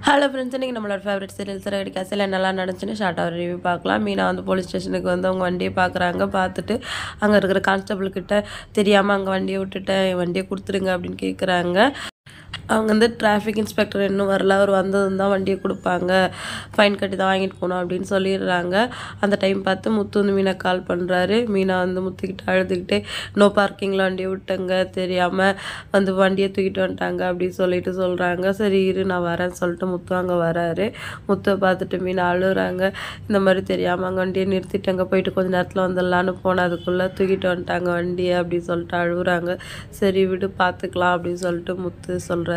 hello friends இன்றைக்கி நம்மளோட favourite serial சிறகடி காசில் என்னெல்லாம் நடந்துச்சுன்னு ஷார்ட்டாக ரிவ்யூ பார்க்கலாம் மீனா வந்து போலீஸ் ஸ்டேஷனுக்கு வந்து அவங்க வண்டியை பார்க்குறாங்க பார்த்துட்டு அங்கே இருக்கிற கான்ஸ்டபிள் கிட்ட தெரியாமல் அங்கே வண்டியை விட்டுட்டேன் என் வண்டியை கொடுத்துருங்க அப்படின்னு கேட்குறாங்க அவங்க வந்து டிராஃபிக் இன்ஸ்பெக்டர் இன்னும் வரல அவர் வந்ததும் தான் வண்டியை கொடுப்பாங்க ஃபைன் கட்டி தான் வாங்கிட்டு போகணும் அப்படின்னு சொல்லிடுறாங்க அந்த டைம் பார்த்து முத்து வந்து மீனா கால் பண்ணுறாரு மீனா வந்து முத்துக்கிட்ட அழுதுகிட்டே நோ பார்க்கிங்கில் வண்டியை விட்டங்க தெரியாமல் வந்து வண்டியை தூக்கிட்டு வந்துட்டாங்க அப்படின்னு சொல்லிட்டு சொல்கிறாங்க சரி இரு நான் வரேன்னு சொல்லிட்டு முத்து அங்கே வராரு முத்துவை பார்த்துட்டு மீனா அழுகுறாங்க இந்த மாதிரி தெரியாமல் அங்கே வண்டியை நிறுத்திட்டு அங்கே போயிட்டு கொஞ்ச நேரத்தில் வந்துடலான்னு போனேன் அதுக்குள்ளே தூக்கிட்டு வந்துட்டாங்க வண்டியை அப்படின்னு சொல்லிட்டு அழுகுறாங்க சரி விடு பார்த்துக்கலாம் அப்படின்னு சொல்லிட்டு முத்து சொல்கிறாரு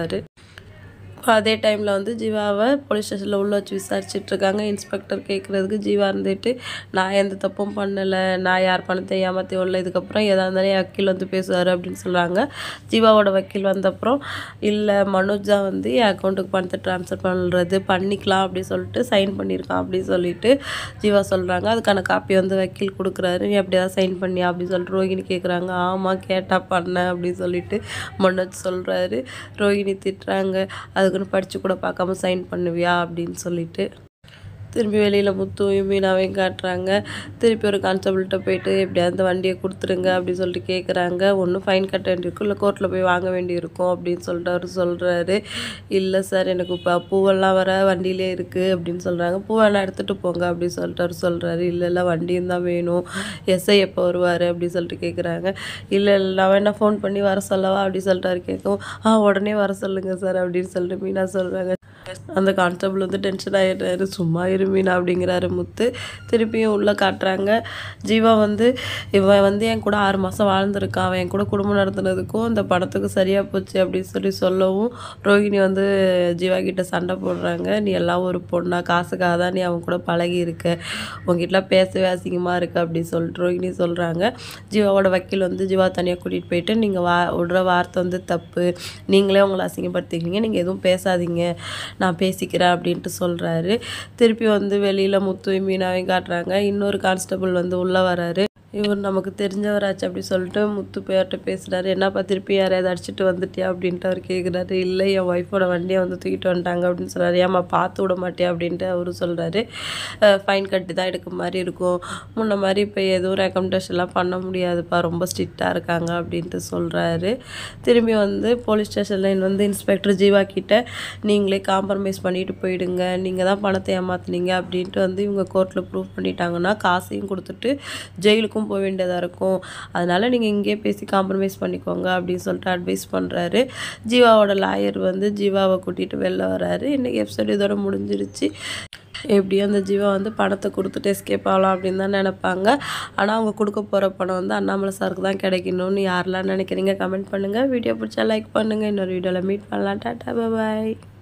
அதே டைமில் வந்து ஜீவாவை போலீஸ் ஸ்டேஷனில் உள்ள வச்சு விசாரிச்சுட்டு இருக்காங்க இன்ஸ்பெக்டர் கேட்குறதுக்கு ஜீவா இருந்துட்டு நான் எந்த தப்பும் பண்ணலை நான் யார் பணத்தை ஏமாற்றி வரல இதுக்கப்புறம் எதாக இருந்தாலும் என் வக்கீல் வந்து பேசுவார் அப்படின்னு சொல்கிறாங்க ஜீவாவோட வக்கீல் வந்தப்புறம் இல்லை மனோஜ் தான் வந்து என் அக்கௌண்ட்டுக்கு பணத்தை ட்ரான்ஸ்ஃபர் பண்ணுறது பண்ணிக்கலாம் அப்படின்னு சொல்லிட்டு சைன் பண்ணியிருக்கான் அப்படின்னு சொல்லிட்டு ஜீவா சொல்கிறாங்க அதுக்கான காப்பி வந்து வக்கீல் கொடுக்குறாரு நீ அப்படியே சைன் பண்ணியா அப்படின்னு சொல்லிட்டு ரோஹிணி கேட்குறாங்க ஆமாம் கேட்டா பண்ணேன் அப்படின்னு சொல்லிட்டு மனோஜ் சொல்கிறாரு ரோஹிணி திட்டுறாங்க அதுக்குன்னு படித்து கூட பார்க்காம சைன் பண்ணுவியா அப்படின்னு சொல்லிட்டு திரும்பி வெளியில் முத்துவையும் மீனாவையும் காட்டுறாங்க திருப்பி ஒரு கான்ஸ்டபிள்கிட்ட போயிட்டு எப்படியாவது அந்த வண்டியை கொடுத்துருங்க அப்படின்னு சொல்லிட்டு கேட்குறாங்க ஒன்றும் ஃபைன் கட்ட வேண்டியிருக்கும் இல்லை கோர்ட்டில் போய் வாங்க வேண்டியிருக்கும் அப்படின்னு சொல்லிட்டு அவர் சொல்கிறாரு இல்லை சார் எனக்கு இப்போ பூவெல்லாம் வர வண்டியிலே இருக்குது அப்படின்னு சொல்கிறாங்க பூவெல்லாம் எடுத்துகிட்டு போங்க அப்படின்னு சொல்லிட்டு அவர் சொல்கிறாரு இல்லை இல்லை வண்டியும் தான் வேணும் எஸ்ஐ எப்போ வருவார் அப்படின்னு சொல்லிட்டு கேட்குறாங்க இல்லை இல்லை நான் வேணா ஃபோன் பண்ணி வர சொல்லவா அப்படின்னு சொல்லிட்டு அவர் கேட்கவும் ஆ உடனே வர சொல்லுங்கள் சார் அப்படின்னு சொல்லிட்டு மீனா சொல்கிறாங்க அந்த கான்ஸ்டபிள் வந்து டென்ஷன் ஆகிடுறாரு சும்மா இரு மீனா அப்படிங்கிறாரு முத்து திருப்பியும் உள்ளே காட்டுறாங்க ஜீவா வந்து இவன் வந்து என் கூட ஆறு மாதம் வாழ்ந்திருக்கான் அவன் என் கூட குடும்பம் நடத்துனதுக்கும் இந்த பணத்துக்கும் சரியாக போச்சு அப்படின்னு சொல்லி சொல்லவும் ரோஹிணி வந்து ஜீவா கிட்ட சண்டை போடுறாங்க நீ எல்லாம் ஒரு பொண்ணா காசுக்காக தான் நீ அவன் கூட பழகி இருக்க உங்ககிட்ட பேசவே அசிங்கமாக இருக்கு அப்படின்னு சொல்லிட்டு ரோஹிணி சொல்கிறாங்க ஜீவாவோட வக்கீல் வந்து ஜீவா தனியாக கூட்டிகிட்டு போயிட்டு நீங்கள் வா விடுற வார்த்தை வந்து தப்பு நீங்களே உங்களை அசிங்கப்படுத்திக்கிங்க நீங்கள் எதுவும் பேசாதீங்க நான் பேசிக்கிறேன் அப்படின்ட்டு சொல்கிறாரு திருப்பி வந்து வெளியில் முத்து மீனாவையும் காட்டுறாங்க இன்னொரு கான்ஸ்டபிள் வந்து உள்ளே வராரு இவர் நமக்கு தெரிஞ்சவராச்சு அப்படி சொல்லிட்டு முத்து பேர்கிட்ட பேசுகிறாரு என்னப்பா திருப்பி யாரையாவது அடிச்சிட்டு வந்துட்டியா அப்படின்ட்டு அவர் கேட்குறாரு இல்லை என் ஒய்ஃபோட வண்டியை வந்து தூக்கிட்டு வந்துட்டாங்க அப்படின்னு சொல்கிறாரு ஏம்மா பார்த்து விட மாட்டியா அப்படின்ட்டு அவரு சொல்கிறாரு ஃபைன் கட்டி தான் எடுக்க மாதிரி இருக்கும் முன்ன மாதிரி இப்போ எதுவும் ரெக்கமெண்டேஷன்லாம் பண்ண முடியாதுப்பா ரொம்ப ஸ்ட்ரிக்டாக இருக்காங்க அப்படின்ட்டு சொல்கிறாரு திரும்பி வந்து போலீஸ் ஸ்டேஷனில் வந்து இன்ஸ்பெக்டர் ஜீவா கிட்ட நீங்களே காம்ப்ரமைஸ் பண்ணிட்டு போயிடுங்க நீங்கள் தான் பணத்தை ஏமாத்துனீங்க அப்படின்ட்டு வந்து இவங்க கோர்ட்டில் ப்ரூவ் பண்ணிட்டாங்கன்னா காசையும் கொடுத்துட்டு ஜெயிலுக்கும் போக வேண்டியதாக இருக்கும் அதனால் நீங்கள் இங்கேயே பேசி காம்ப்ரமைஸ் பண்ணிக்கோங்க அப்படின்னு சொல்லிட்டு அட்வைஸ் பண்ணுறாரு ஜீவாவோட லாயர் வந்து ஜீவாவை கூட்டிகிட்டு வெளில வராரு இன்றைக்கி எபிசோட் இதோட முடிஞ்சிருச்சு எப்படியும் அந்த ஜீவா வந்து பணத்தை கொடுத்துட்டு எஸ்கேப் ஆகலாம் அப்படின்னு தான் நினைப்பாங்க ஆனால் அவங்க கொடுக்க போகிற பணம் வந்து அண்ணாமலை சாருக்கு தான் கிடைக்கணும்னு யாரெல்லாம் நினைக்கிறீங்க கமெண்ட் பண்ணுங்கள் வீடியோ பிடிச்சா லைக் பண்ணுங்கள் இன்னொரு வீடியோவில் மீட் பண்ணலாம் டாட்டா பாய்